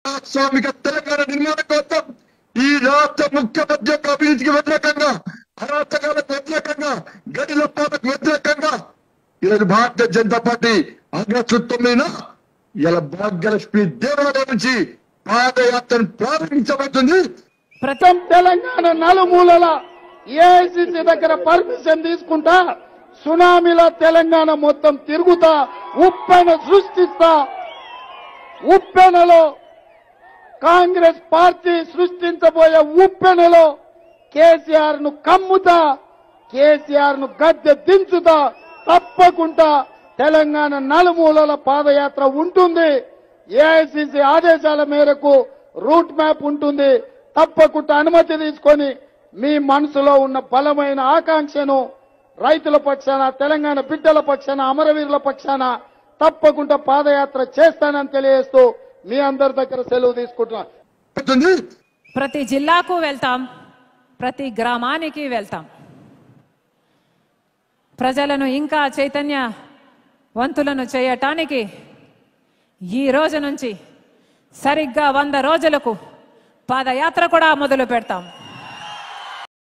ప్రజాస్వామిక తెలంగాణ నిర్మాణం కోసం ఈ రాష్ట్ర ముఖ్యమంత్రి యొక్క అభివృద్ధికి వ్యతిరేకంగా అరాచకాలకు వ్యతిరేకంగా గడిల పాలకు వ్యతిరేకంగా ఈరోజు భారతీయ జనతా పార్టీ ఆగస్టు తొమ్మిదిన ఇలా భాగ్యలక్ష్మి దేవాలయం నుంచి పాదయాత్రను ప్రారంభించబడుతుంది ప్రతం తెలంగాణ నలుమూలల ఏఐసిసి దగ్గర పర్మిషన్ తీసుకుంటా సునామీలో తెలంగాణ మొత్తం తిరుగుతా ఉప్పెన సృష్టిస్తా ఉప్పెనలో కాంగ్రెస్ పార్టీ సృష్టించబోయే ఉప్పెనలో కేసీఆర్ ను కమ్ముతా కేసీఆర్ ను గద్దె దించుతా తప్పకుండా తెలంగాణ నలుమూలల పాదయాత్ర ఉంటుంది ఏఐసిసి ఆదేశాల మేరకు రూట్ మ్యాప్ ఉంటుంది తప్పకుండా అనుమతి తీసుకొని మీ మనసులో ఉన్న బలమైన ఆకాంక్షను రైతుల పక్షాన తెలంగాణ బిడ్డల పక్షాన అమరవీరుల పక్షాన తప్పకుండా పాదయాత్ర చేస్తానని తెలియజేస్తూ మీ అందరి దగ్గర సెలవు తీసుకుంటున్నా అవుతుంది ప్రతి జిల్లాకు వెళ్తాం ప్రతి గ్రామానికి వెళ్తాం ప్రజలను ఇంకా చైతన్యవంతులను చేయటానికి ఈ రోజు నుంచి సరిగ్గా వంద రోజులకు పాదయాత్ర కూడా మొదలు పెడతాం